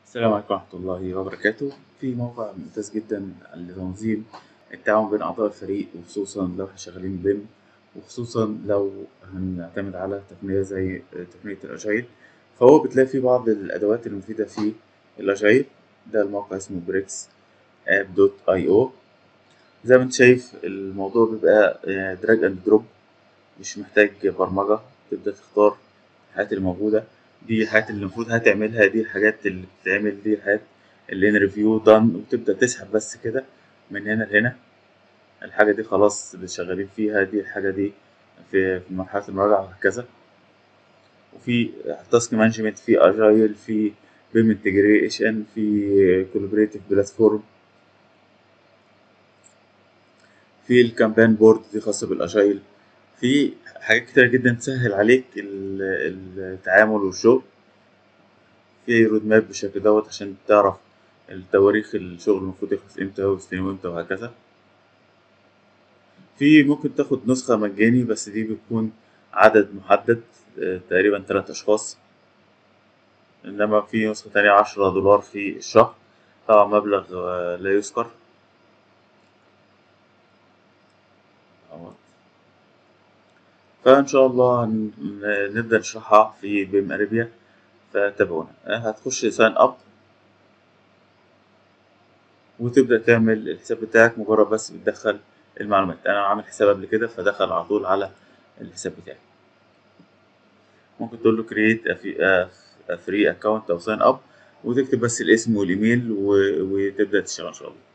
السلام عليكم ورحمة الله وبركاته في موقع ممتاز جدا لتنظيم التعاون بين أعضاء الفريق وخصوصا لو احنا شغالين بيم وخصوصا لو هنعتمد على تقنية زي تقنية الأجايل فهو بتلاقي فيه بعض الأدوات المفيدة في الأجايل ده الموقع اسمه بريكس اب دوت اي او زي ما انت شايف الموضوع بيبقى دراج اند دروب مش محتاج برمجة تبدأ تختار الحاجات اللي موجودة دي الحاجات اللي المفروض هتعملها دي الحاجات اللي بتتعمل دي الحاجات اللي ان ريفيو دان وتبدأ تسحب بس كده من هنا لهنا الحاجة دي خلاص شغالين فيها دي الحاجة دي في في مرحلة المراجعة وهكذا وفي تاسك مانجمنت في اجايل في بيم انتجريشن في كولابريتيف بلاتفورم في الكامبان بورد دي خاصة بالاجايل في حاجات كتيرة جدا تسهل عليك التعامل والشغل في رود ماب بالشكل دوت عشان تعرف التواريخ الشغل المفروض يخلص امتى ويستلم امتى وهكذا في ممكن تاخد نسخة مجاني بس دي بتكون عدد محدد تقريبا تلات أشخاص إنما في نسخة تانية عشرة دولار في الشهر طبعا مبلغ لا يذكر فإن شاء الله نبدأ نشرحها في بيم أريبيا فتابعونا هتخش ساين أب وتبدأ تعمل الحساب بتاعك مجرد بس بتدخل المعلومات أنا عامل حساب قبل كده فدخل على طول على الحساب بتاعي ممكن تقول له كرييت فري اكونت أو ساين أب وتكتب بس الاسم والإيميل وتبدأ تشتغل إن شاء الله